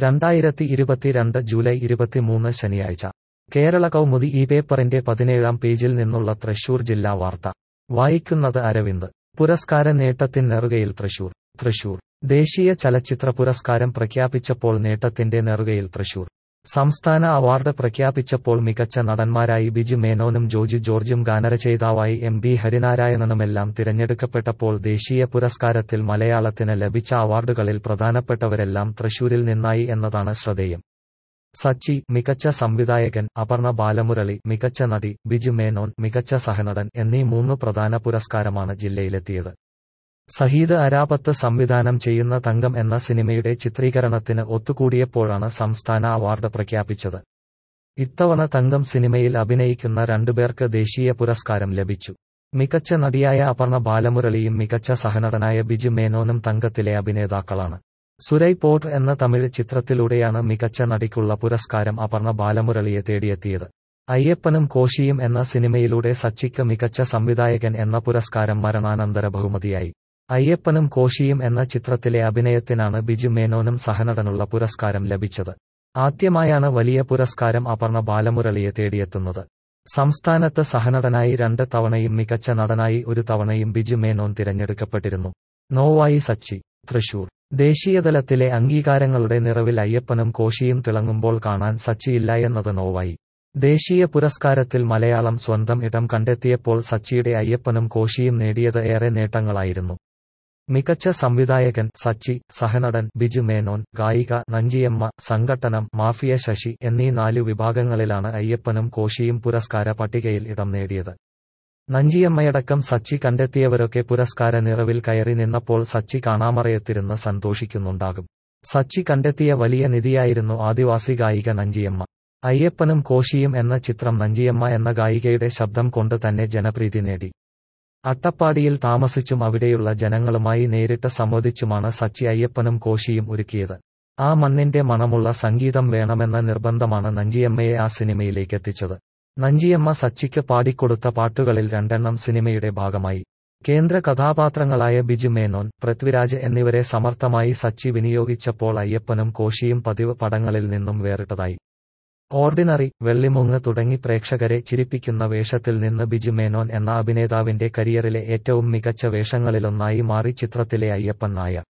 രണ്ടായിരത്തി ഇരുപത്തിരണ്ട് ജൂലൈ ഇരുപത്തിമൂന്ന് ശനിയാഴ്ച കേരള കൗമുദി ഈ പേപ്പറിന്റെ പതിനേഴാം പേജിൽ നിന്നുള്ള തൃശൂർ ജില്ലാ വാർത്ത വായിക്കുന്നത് അരവിന്ദ് പുരസ്കാര നേട്ടത്തിൻ നെറുകയിൽ തൃശൂർ തൃശൂർ ദേശീയ ചലച്ചിത്ര പുരസ്കാരം പ്രഖ്യാപിച്ചപ്പോൾ നേട്ടത്തിന്റെ നെറുകയിൽ തൃശൂർ സംസ്ഥാന അവാർഡ് പ്രഖ്യാപിച്ചപ്പോൾ മികച്ച നടന്മാരായി ബിജു മേനോനും ജോജി ജോർജും ഗാനരചയിതാവായി എം ബി ഹരിനാരായണനുമെല്ലാം തിരഞ്ഞെടുക്കപ്പെട്ടപ്പോൾ ദേശീയ പുരസ്കാരത്തിൽ മലയാളത്തിന് ലഭിച്ച അവാർഡുകളിൽ പ്രധാനപ്പെട്ടവരെല്ലാം തൃശൂരിൽ നിന്നായി എന്നതാണ് ശ്രദ്ധേയം സച്ചി മികച്ച സംവിധായകൻ അപർണ ബാലമുരളി മികച്ച നടി ബിജു മേനോൻ മികച്ച സഹനടൻ എന്നീ മൂന്ന് പ്രധാന പുരസ്കാരമാണ് ജില്ലയിലെത്തിയത് സഹീദ് അരാപത്ത് സംവിധാനം ചെയ്യുന്ന തങ്കം എന്ന സിനിമയുടെ ചിത്രീകരണത്തിന് ഒത്തുകൂടിയപ്പോഴാണ് സംസ്ഥാന അവാർഡ് പ്രഖ്യാപിച്ചത് ഇത്തവണ തങ്കം സിനിമയിൽ അഭിനയിക്കുന്ന രണ്ടുപേർക്ക് ദേശീയ പുരസ്കാരം ലഭിച്ചു മികച്ച നടിയായ അപർണ ബാലമുരളിയും മികച്ച സഹനടനായ ബിജു മേനോനും തങ്കത്തിലെ അഭിനേതാക്കളാണ് സുരൈ പോട്ട് എന്ന തമിഴ് ചിത്രത്തിലൂടെയാണ് മികച്ച നടിക്കുള്ള പുരസ്കാരം അപർണ ബാലമുരളിയെ തേടിയെത്തിയത് അയ്യപ്പനും കോശിയും എന്ന സിനിമയിലൂടെ സച്ചിക്ക് മികച്ച സംവിധായകൻ എന്ന പുരസ്കാരം മരണാനന്തര ബഹുമതിയായി അയ്യപ്പനും കോശിയും എന്ന ചിത്രത്തിലെ അഭിനയത്തിനാണ് ബിജു മേനോനും സഹനടനുള്ള പുരസ്കാരം ലഭിച്ചത് ആദ്യമായാണ് വലിയ പുരസ്കാരം അപർണ ബാലമുരളിയെ തേടിയെത്തുന്നത് സംസ്ഥാനത്ത് സഹനടനായി രണ്ട് തവണയും മികച്ച നടനായി ഒരു തവണയും ബിജു മേനോൻ തിരഞ്ഞെടുക്കപ്പെട്ടിരുന്നു നോവായി സച്ചി തൃശൂർ ദേശീയതലത്തിലെ അംഗീകാരങ്ങളുടെ നിറവിൽ അയ്യപ്പനും കോശിയും തിളങ്ങുമ്പോൾ കാണാൻ സച്ചിയില്ല എന്നത് നോവായി ദേശീയ പുരസ്കാരത്തിൽ മലയാളം സ്വന്തം ഇടം കണ്ടെത്തിയപ്പോൾ സച്ചിയുടെ അയ്യപ്പനും കോശിയും നേടിയത് ഏറെ നേട്ടങ്ങളായിരുന്നു മികച്ച സംവിധായകൻ സച്ചി സഹനടൻ ബിജു മേനോൻ ഗായിക നഞ്ചിയമ്മ സംഘട്ടനം മാഫിയ ശശി എന്നീ നാലു വിഭാഗങ്ങളിലാണ് അയ്യപ്പനും കോശിയും പുരസ്കാര പട്ടികയിൽ ഇടം നേടിയത് നഞ്ചിയമ്മയടക്കം സച്ചി കണ്ടെത്തിയവരൊക്കെ പുരസ്കാര നിറവിൽ കയറി നിന്നപ്പോൾ സച്ചി കാണാമറയത്തിരുന്ന് സന്തോഷിക്കുന്നുണ്ടാകും സച്ചി കണ്ടെത്തിയ വലിയ നിധിയായിരുന്നു ആദിവാസി ഗായിക നഞ്ചിയമ്മ അയ്യപ്പനും കോശിയും എന്ന ചിത്രം നഞ്ചിയമ്മ എന്ന ഗായികയുടെ ശബ്ദം കൊണ്ട് തന്നെ ജനപ്രീതി നേടി അട്ടപ്പാടിയിൽ താമസിച്ചും അവിടെയുള്ള ജനങ്ങളുമായി നേരിട്ട് സംവദിച്ചുമാണ് സച്ചി അയ്യപ്പനും കോശിയും ഒരുക്കിയത് ആ മണ്ണിന്റെ മണമുള്ള സംഗീതം വേണമെന്ന നിർബന്ധമാണ് നഞ്ചിയമ്മയെ ആ സിനിമയിലേക്ക് എത്തിച്ചത് നഞ്ചിയമ്മ സച്ചിക്ക് പാടിക്കൊടുത്ത പാട്ടുകളിൽ രണ്ടെണ്ണം സിനിമയുടെ ഭാഗമായി കേന്ദ്ര കഥാപാത്രങ്ങളായ ബിജു മേനോൻ പൃഥ്വിരാജ് എന്നിവരെ സമർത്ഥമായി സച്ചി വിനിയോഗിച്ചപ്പോൾ അയ്യപ്പനും കോശിയും പതിവ് പടങ്ങളിൽ നിന്നും വേറിട്ടതായി ഓർഡിനറി വെള്ളിമുങ്ങ് തുടങ്ങി പ്രേക്ഷകരെ ചിരിപ്പിക്കുന്ന വേഷത്തിൽ നിന്ന് ബിജു മേനോൻ എന്ന അഭിനേതാവിന്റെ കരിയറിലെ ഏറ്റവും മികച്ച വേഷങ്ങളിലൊന്നായി മാറി ചിത്രത്തിലെ അയ്യപ്പൻ നായർ